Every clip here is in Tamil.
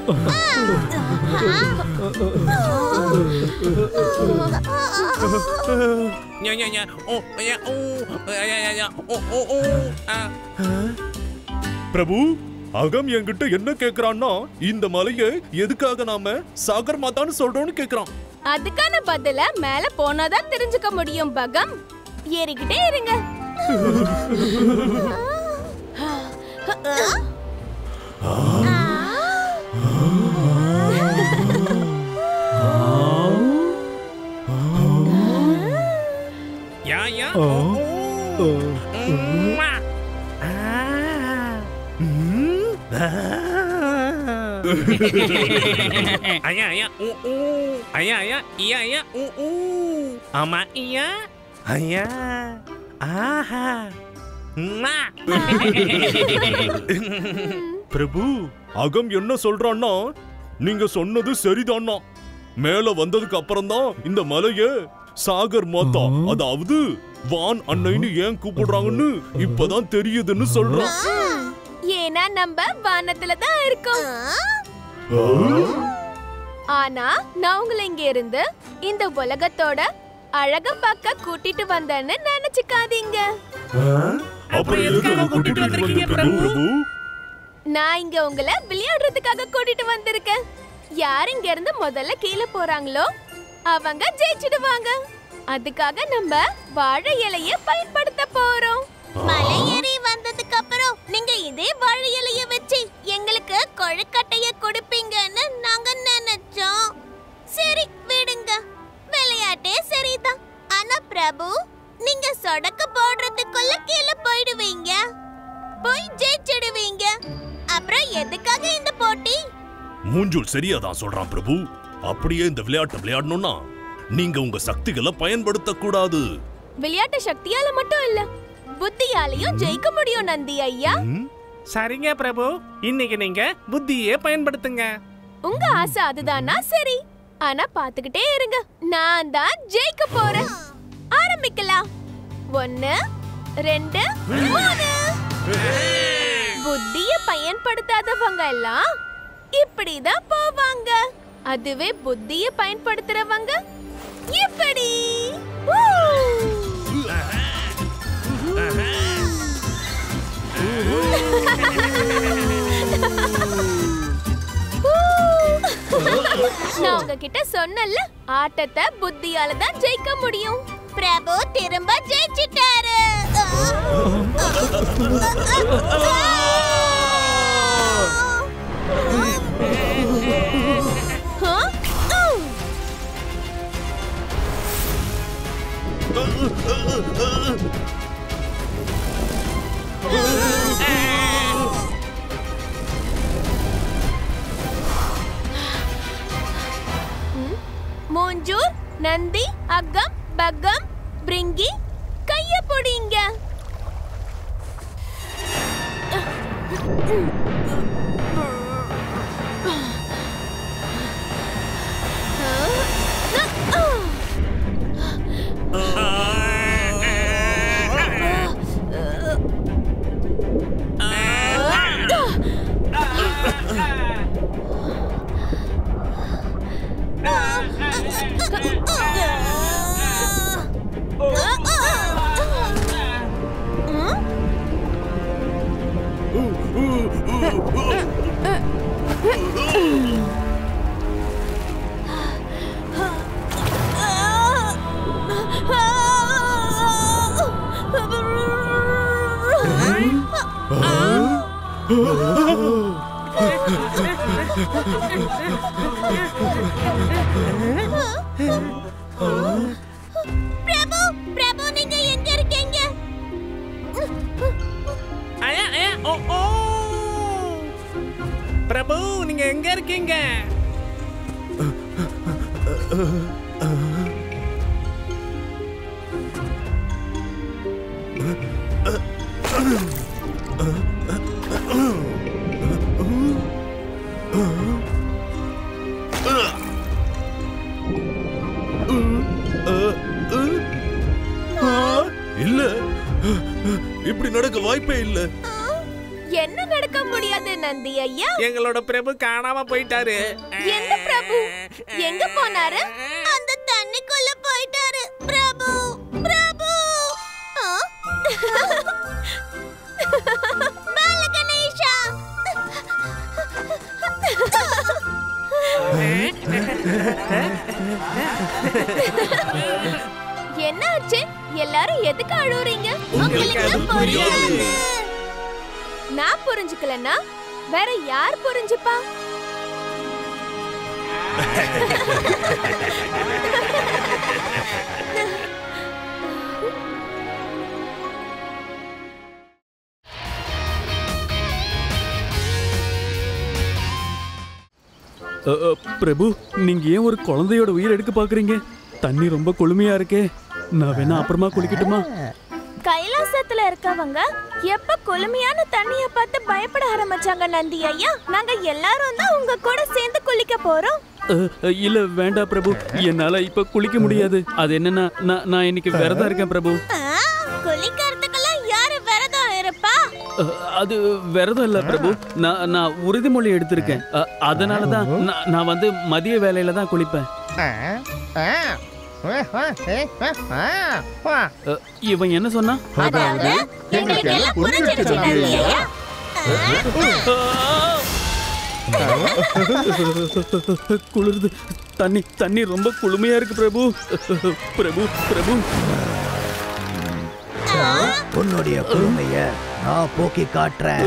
யா யா யா ஓ யா ஓ யா யா யா ஓ ஓ ஓ ஆ பிரபு அகம் என்கிட்ட என்ன கேக்குறான்னா இந்த மலையை எதுக்காக நாம சாகர் மாதான்னு சொல்றோம்னு கேக்குறான் அதுக்கான பதில மேல போனாதான் தெரிஞ்சுக்க முடியும் பகம் ஏறிக்கிட்டே இருங்க யா யா ஓ ஓ ம்மா. ஆ. ஐயா ஐயா ஊ ஊ ஐயா ஐயா ஐயா ஐயா ஊ ஊ ஆமா ஐயா ஐயா ஆஹா ம்மா. பிரபு அகம் என்ன சொல்றான்னா நீங்க சொன்னது சரிதான்னா மேல வந்ததுக்கு அப்புறம் தான் இந்த மலைய சாகர் மாதா அதாவது வான் அன்னைன்னு ஏன் கூப்பிடுறாங்கன்னு இப்பதான் தெரியுதுன்னு சொல்றான் ஏன்னா நம்ம வானத்துல தான் இருக்கோம் ஆனா நான் உங்களை இங்க இருந்து இந்த உலகத்தோட அழக பார்க்க கூட்டிட்டு வந்தேன்னு நினைச்சுக்காதீங்க அப்புறம் எதுக்காக கூட்டிட்டு வந்திருக்கீங்க பிரபு நான் இங்க உங்களை விளையாடுறதுக்காக கூட்டிட்டு வந்திருக்கேன் யார் இங்க இருந்து முதல்ல கீழே போறாங்களோ அவங்க ஜெயிச்சிடுவாங்க அதுக்காக நம்ம வாழை இலைய பயன்படுத்த போறோம் மலை ஏறி வந்ததுக்கு அப்புறம் நீங்க இதே வாழை இலைய வச்சு எங்களுக்கு கொழுக்கட்டைய கொடுப்பீங்கன்னு நாங்க நினைச்சோம் சரி விடுங்க விளையாட்டே சரிதான் ஆனா பிரபு நீங்க சொடக்கு போடுறதுக்குள்ள கீழே போயிடுவீங்க போய் ஜெயிச்சிடுவீங்க அப்புறம் எதுக்காக இந்த போட்டி மூஞ்சூல் சரியா தான் சொல்றான் பிரபு அப்படியே இந்த விளையாட்டு விளையாடணும்னா நீங்க உங்க சக்திகளை பயன்படுத்த கூடாது விளையாட்டு சக்தியால மட்டும் இல்ல புத்தியாலையும் ஜெயிக்க முடியும் நந்தி ஐயா சரிங்க பிரபு இன்னைக்கு நீங்க புத்தியே பயன்படுத்துங்க உங்க ஆசை அதுதானா சரி ஆனா பாத்துக்கிட்டே இருங்க நான் தான் ஜெயிக்க போறேன் ஆரம்பிக்கலாம் ஒன்னு ரெண்டு மூணு புத்திய பயன்படுத்தாதவங்க எல்லாம் இப்படிதான் போவாங்க அதுவே புத்திய பயன்படுத்துறவங்க இப்படி ஊ! ஊ! நான் உங்ககிட்ட சொன்னல ஆட்டத்தை புத்தியால தான் ஜெயிக்க முடியும் பிரபு திரும்ப ஜெயிச்சிட்டாரு ஆ? உம். மூஞ்சூர் நந்தி அகம் பகம் பிரிங்கி கைய பொடிங்க பிரபு பிரபு நீங்க எங்க இருக்கீங்க ஐயா ஐயா ஓ ஓ பிரபு நீங்க எங்க இருக்கீங்க இல்ல இப்படி நடக்க வாய்ப்பே இல்ல என்ன நடக்க முடியாது நந்தி ஐயா எங்களோட பிரபு காணாம போயிட்டாரு எந்த பிரபு எங்க போனாரு அந்த தண்ணிக்குள்ள போயிட்டாரு பிரபு பிரபு ஆ? பாலகணேஷா என்ன ஆச்சு எல்லாரும் எதுக்கு அழுவுறீங்க உங்களுக்கு அது புரியாது. நான் புரிஞ்சுக்கலன்னா வேற யார் புரிஞ்சுப்பா அ, அ, பிரபு நீங்க ஏன் ஒரு குழந்தையோட உயிர் எடுக்க பாக்குறீங்க தண்ணி ரொம்ப குளுமையா இருக்கே நான் வேணா அப்புறமா குளிக்கட்டுமா கைலாசத்துல இருக்கவங்க எப்ப குளுமையான தண்ணிய பார்த்து பயப்பட ஆரம்பிச்சாங்க நந்தி ஐயா நாங்க எல்லாரும் தான் உங்க கூட சேர்ந்து குளிக்க போறோம் அ, அ, இல்ல வேண்டாம் பிரபு என்னால இப்ப குளிக்க முடியாது அது என்னன்னா நான் நான் இன்னைக்கு விரதம் இருக்கேன் பிரபு குளிக்கிறதுக்கெல்லாம் யாரு விரதம் இருப்பா அ, அது விரதம் இல்ல பிரபு நான் நான் உறுதிமொழி எடுத்திருக்கேன் அ, அதனால தான் நான் நான் வந்து மதிய வேலையில தான் குளிப்பேன் அ, இவன் என்ன சொன்னா அதாவது எங்களுக்கு எல்லாம் புரிஞ்சிருச்சு நந்தி ஐயா குளிருது தண்ணி தண்ணி ரொம்ப குளுமையா இருக்கு பிரபு பிரபு பிரபு உன்னுடைய பொறுமைய நான் போக்கி காட்டுறேன்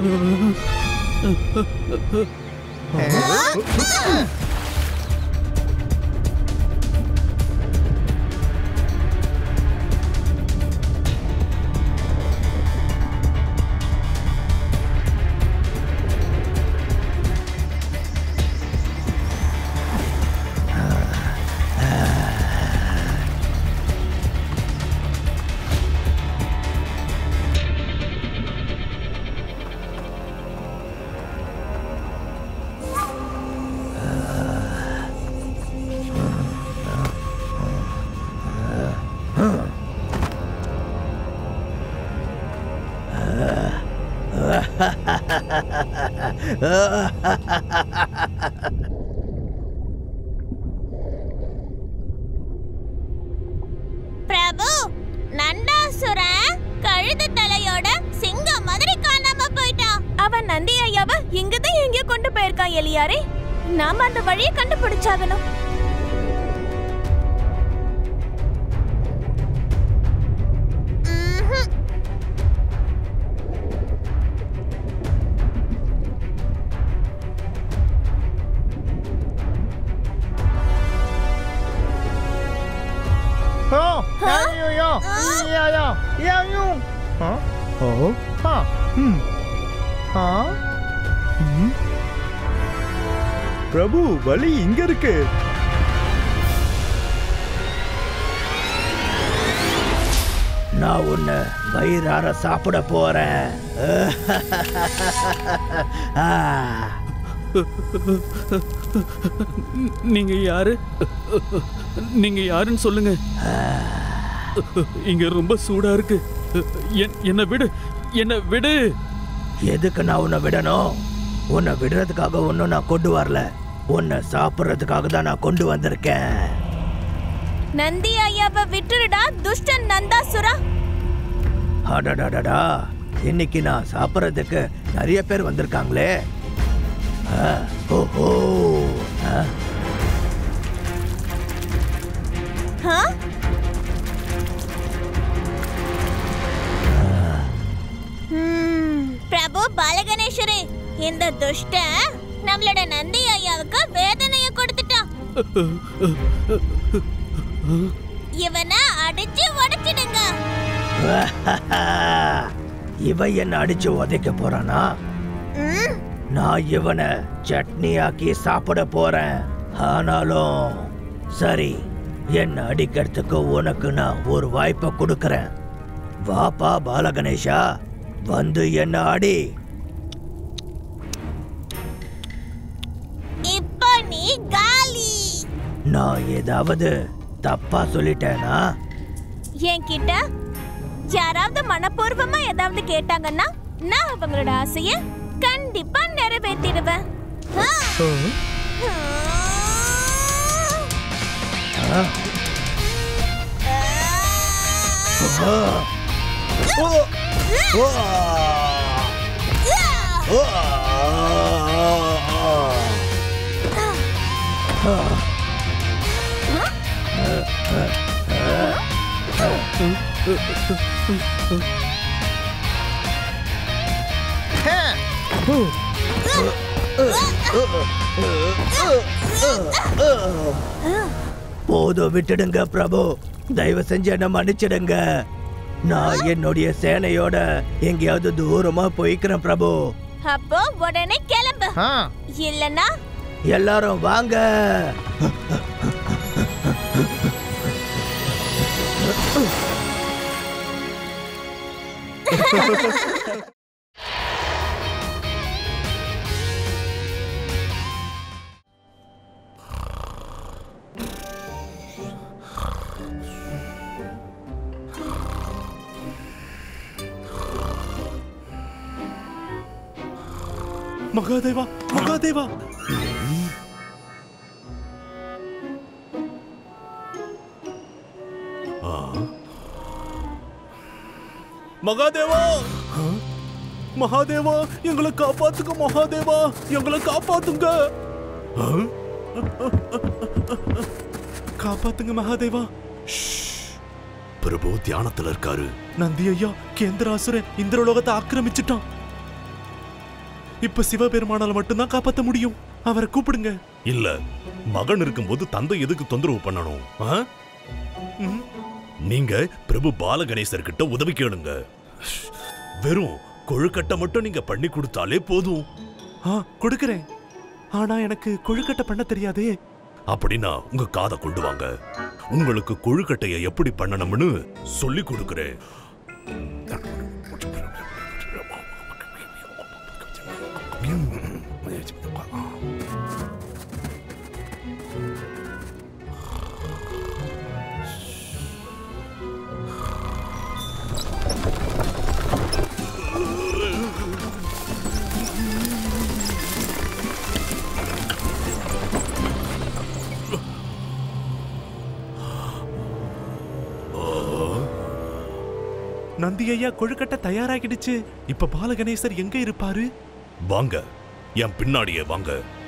பிரபு நண்டாசுரன் கழுது தலையோட சிங்கம் மாதிரி காணாம போயிட்டான் அவன் நந்தி ஐயாவ இங்கதான் எங்கேயோ கொண்டு போயிருக்கான் எலியாரே நாம அந்த வழியை கண்டுபிடிச்சாகணும் ம்ஹும். பிரபு வலி இங்க இருக்கு நான் உன்னை வயிறார சாப்பிட போறேன் ஆ. நீங்க யாரு நீங்க யாருன்னு சொல்லுங்க இங்க ரொம்ப சூடா இருக்கு என்- என்னை விடு என்னை விடு எதுக்கு நான் உன்னை விடணும் உன்னை விடுறதுக்காக ஒன்றும் நான் கொண்டு வரல உன்னை சாப்பிட்றதுக்காக தான் நான் கொண்டு வந்திருக்கேன் நந்தி ஐயாவை விட்டுடுடா துஷ்டன் நந்தாசுரா அடடடடா இன்னைக்கு நான் சாப்பிட்றதுக்கு நிறைய பேர் வந்திருக்காங்களே ஆ, ஓஹோ ஆ, ஆ? ம், பிரபு பாலகணேஸ்வரே இந்த துஷ்டன் நம்மளோட நந்தி ஐயாவுக்கு வேதனைய கொடுத்துட்டான் இவனை அடிச்சு உடைச்சிடுங்க இவன் என்ன அடிச்சு உதைக்க போறானா ம், நான் இவனை சட்னி ஆக்கி சாப்பிட போறேன் ஆனாலும் சரி என்ன அடிக்கிறதுக்கு உனக்கு நான் ஒரு வாய்ப்பை கொடுக்கறேன் வாப்பா பாலகணேஷா வந்து என்ன அடி இப்போ நீ காலி நான் ஏதாவது தப்பா சொல்லிட்டேனா என்கிட்ட யாராவது மனப்பூர்வமா ஏதாவது கேட்டாங்கன்னா நான் அவங்களோட ஆசைய கண்டிப்பா நிறைவேற்றிடுவேன் ஆ! போதும் விட்டுடுங்க பிரபு தயவு செஞ்சு என்ன மன்னிச்சிடுங்க நான் என்னுடைய சேனையோட எங்கேயாவது தூரமா போய்க்கிறேன் பிரபு அப்போ உடனே கிளம்பு இல்லனா எல்லாரும் வாங்க மகாதேவா மகாதேவா ஆ. மகாதேவா ஆ? மகாதேவா எங்களை காப்பாத்துங்க மகாதேவா எங்களை காப்பாத்துங்க ஆ? காப்பாத்துங்க மகாதேவா ஷ். பிரபு தியானத்துல இருக்காரு நந்தி ஐயா கேந்திராசுரன் இந்திரலோகத்தை ஆக்கிரமிச்சிட்டான் இப்ப சிவபெருமானால மட்டும்தான் காப்பாத்த முடியும் அவரை கூப்பிடுங்க இல்ல மகன் இருக்கும்போது தந்தை எதுக்கு தொந்தரவு பண்ணணும் ஆ? ம். நீங்க பிரபு பாலகணேசர் கிட்ட உதவி கேளுங்க வெறும் கொழுக்கட்டை மட்டும் நீங்க பண்ணி கொடுத்தாலே போதும் ஆ கொடுக்கறேன் ஆனா எனக்கு கொழுக்கட்டை பண்ண தெரியாதே அப்படின்னா உங்க காதை கொண்டு வாங்க உங்களுக்கு கொழுக்கட்டைய எப்படி பண்ணணும்னு சொல்லி கொடுக்கறேன் நந்தி ஐயா கொழுக்கட்டை தயாராகிடுச்சு இப்ப பாலகணேசர் எங்க இருப்பாரு வாங்க என் பின்னாடியே வாங்க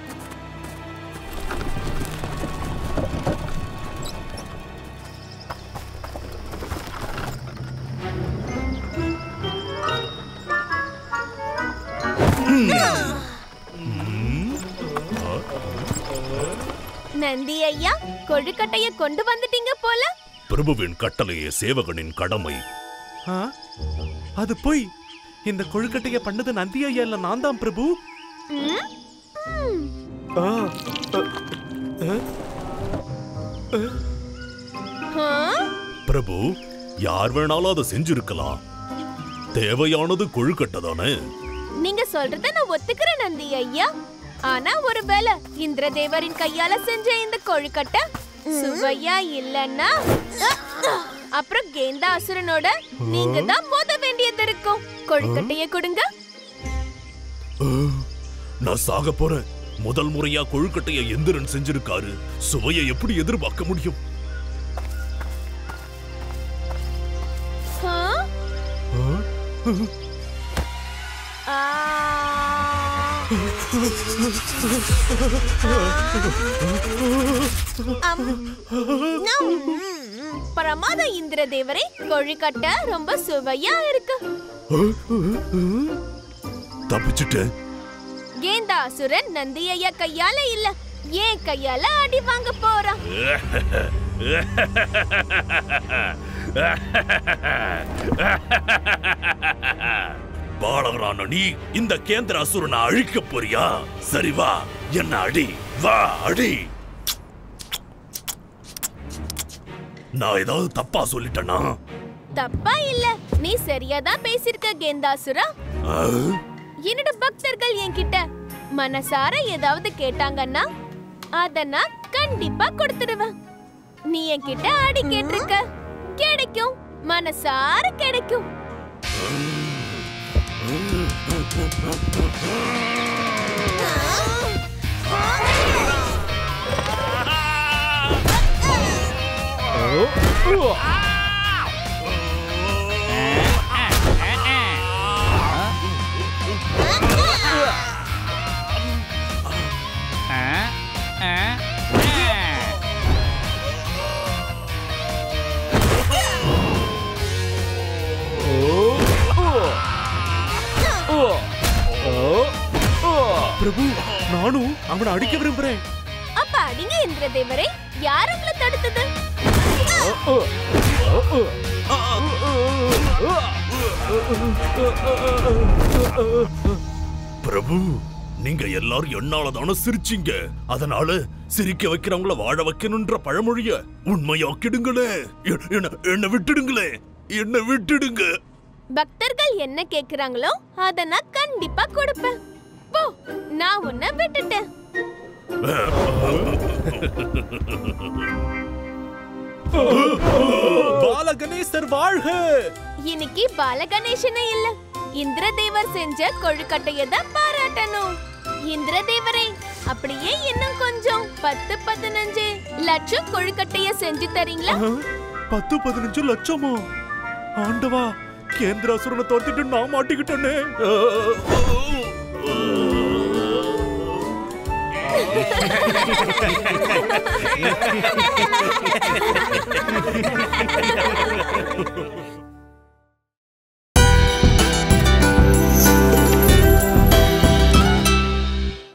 நந்தி ஐயா கொழுக்கட்டைய கொண்டு வந்துட்டீங்க போல பிரபுவின் கட்டளையே சேவகனின் கடமை அது போய் இந்த கொழுக்கட்டைய பண்ணது நந்தி ஐயா இல்ல நான் தான் பிரபு ம்? ம். ஆ, ஆ? பிரபு யார் வேணாலும் அதை செஞ்சிருக்கலாம் தேவையானது கொழுக்கட்டை தானே நீங்க சொல்றத நான் ஒத்துக்கிறேன் நந்தி ஐயா ஆனா ஒருவேளை இந்திரதேவரின் கையால செஞ்ச இந்த கொழுக்கட்டை சுவையா இல்லன்னா அப்புறம் கேந்தா அசுரனோட நீங்க தான் மோத வேண்டியது இருக்கும் கொழுக்கட்டைய கொடுங்க நான் சாக போறேன் முதல் முறையா கொழுக்கட்டைய எந்திரன் செஞ்சிருக்காரு சுவையை எப்படி எதிர்பார்க்க முடியும் ஆ? ஆ. அம். நம். பிரமாத இந்திரதேவரே கொழுக்கட்டை ரொம்ப சுவையா இருக்கு தப்பிச்சுட்டேன் கேந்தாசுரன் நந்தி ஐயா கையால இல்ல ஏன் கையால அடி வாங்க போறான் பாலகரான நீ இந்த கேந்திர அசுரனை அழிக்க போறியா சரி வா என்ன அடி வா அடி நான் ஏதாவது தப்பா சொல்லிட்டேனா தப்பா இல்ல நீ சரியா தான் பேசிருக்க கேந்தாசுரா ஆ? என்னோட பக்தர்கள் என்கிட்ட மனசார ஏதாவது கேட்டாங்கன்னா அத நான் கண்டிப்பா கொடுத்துடுவேன் நீ என்கிட்ட அடி கேட்டிருக்க கிடைக்கும் மனசார கிடைக்கும் பிரபு நானும் அவனை அடிக்க விரும்புறேன் அப்ப அடிங்க இந்திரதேவரே யார் உங்களை தடுத்தது பிரபு நீங்க எல்லாரும் என்னால தானே சிரிச்சீங்க அதனால சிரிக்க வைக்கிறவங்கள வாழ வைக்கணும்ன்ற பழமொழிய உண்மையாக்கிடுங்களே எ- என்ன என்ன விட்டுடுங்களே என்ன விட்டுடுங்க பக்தர்கள் என்ன கேக்குறாங்களோ அத நான் கண்டிப்பா கொடுப்பேன் போ நான் உன்னை விட்டுட்டேன் பாலகணேசர் வாழ்க இன்னைக்கு பாலகணேசனே இல்ல இந்திரதேவர் செஞ்ச கொழுக்கட்டைய தான் பாராட்டணும் இந்திரதேவரே அப்படியே இன்னும் கொஞ்சம் பத்து பதினஞ்சு லட்சம் கொழுக்கட்டைய செஞ்சு தரீங்களா பத்து பதினஞ்சு லட்சமா ஆண்டவா கேந்திராசுரனை தோத்துட்டு நான் மாட்டிக்கிட்டேனே